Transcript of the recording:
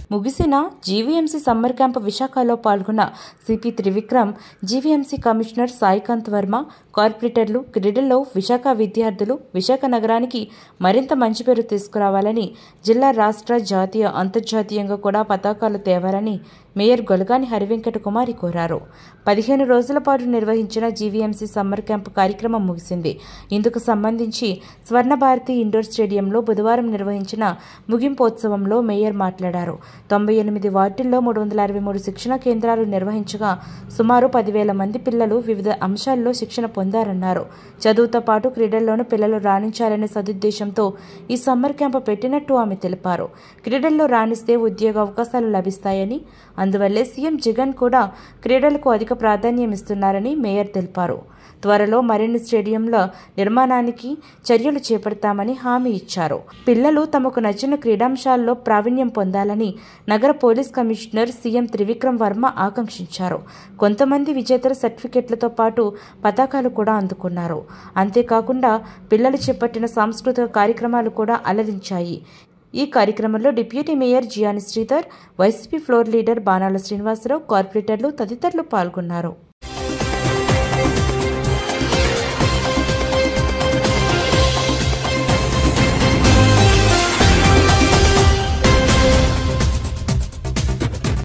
ముగిసిన GVMC summer camp విశాఖలో పాల్గొన్న CP Trivikram GVMC commissioner Saikanth Varma కార్పొరేటర్లు క్రీడల్లో విశాఖ విద్యార్థులు విశాఖ నగరానికి మరింత మంచి పేరు తీసుకురావాలని జిల్లా రాష్ట్ర జాతీయ అంతర్జాతీయంగా కూడా పతాకాలు తేవాలని మేయర్ గొలగాని హరివెంకట కుమారి కోరారు పదిహేను రోజుల పాటు నిర్వహించిన జీవీఎంసీ సమ్మర్ క్యాంప్ కార్యక్రమం ముగిసింది ఇందుకు సంబంధించి స్వర్ణ భారతి ఇండోర్ స్టేడియంలో బుధవారం నిర్వహించిన ముగింపోత్సవంలో మేయర్ మాట్లాడారు తొంభై ఎనిమిది వార్డుల్లో మూడు వందల అరవై మూడు శిక్షణ కేంద్రాలు నిర్వహించగా సుమారు పదివేల మంది పిల్లలు వివిధ అంశాల్లో శిక్షణ పొందారన్నారు చదువుతో పాటు క్రీడల్లోనూ పిల్లలు రాణించాలనే సదుద్దేశంతో ఈ సమ్మర్ క్యాంపు పెట్టినట్టు ఆమె తెలిపారు క్రీడల్లో రాణిస్తే ఉద్యోగ అవకాశాలు లభిస్తాయని అందువల్లే సీఎం జగన్ కూడా క్రీడలకు అధిక ప్రాధాన్యం ఇస్తున్నారని మేయర్ తెలిపారు త్వరలో మరిన్ని స్టేడియంల నిర్మాణానికి చర్యలు చేపడతామని హామీ ఇచ్చారు పిల్లలు తమకు నచ్చిన క్రీడాంశాల్లో ప్రావీణ్యం పొందాలని నగర police commissioner CM Trivikram Varma ఆకాంక్షించారు కొంతమంది విజేతలు సర్టిఫికెట్లతో పాటు పతాకాలు కూడా అందుకున్నారు అంతేకాకుండా పిల్లలు చేపట్టిన సాంస్కృతిక కార్యక్రమాలు కూడా అలరించాయి ఈ కార్యక్రమంలో deputy mayor Jiyani Sridhar YCP floor leader Banala Srinivasarao కార్పొరేటర్లు తదితరులు పాల్గొన్నారు